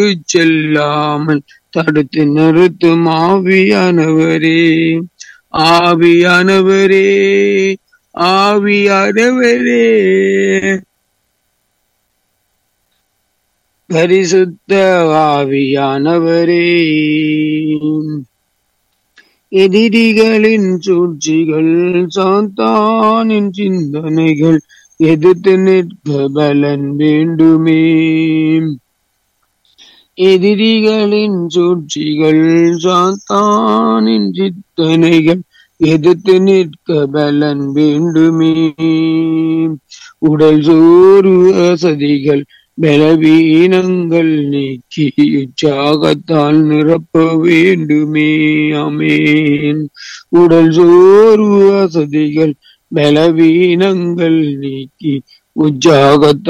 செல்லாமல் தடுத்து நிறுத்தும் ஆவியானவரே ஆவியானவரே ஆவியானவரே பரிசுத்த ஆவியானவரே எதிரிகளின் சூழ்ச்சிகள் சாத்தானின் சிந்தனைகள் எதிர்த்து நிற்க பலன் வேண்டுமே எதிரிகளின் சூழ்ச்சிகள் சாத்தானின் சிந்தனைகள் எதிர்த்து நிற்க பலன் வேண்டுமே உடல் சோறு வசதிகள் பலவீனங்கள் நீக்கி உற்சாகத்தால் நிரப்ப வேண்டுமே அமேன் உடல் சோர்வு வசதிகள் பலவீனங்கள் நீக்கி உற்சாகத்தால்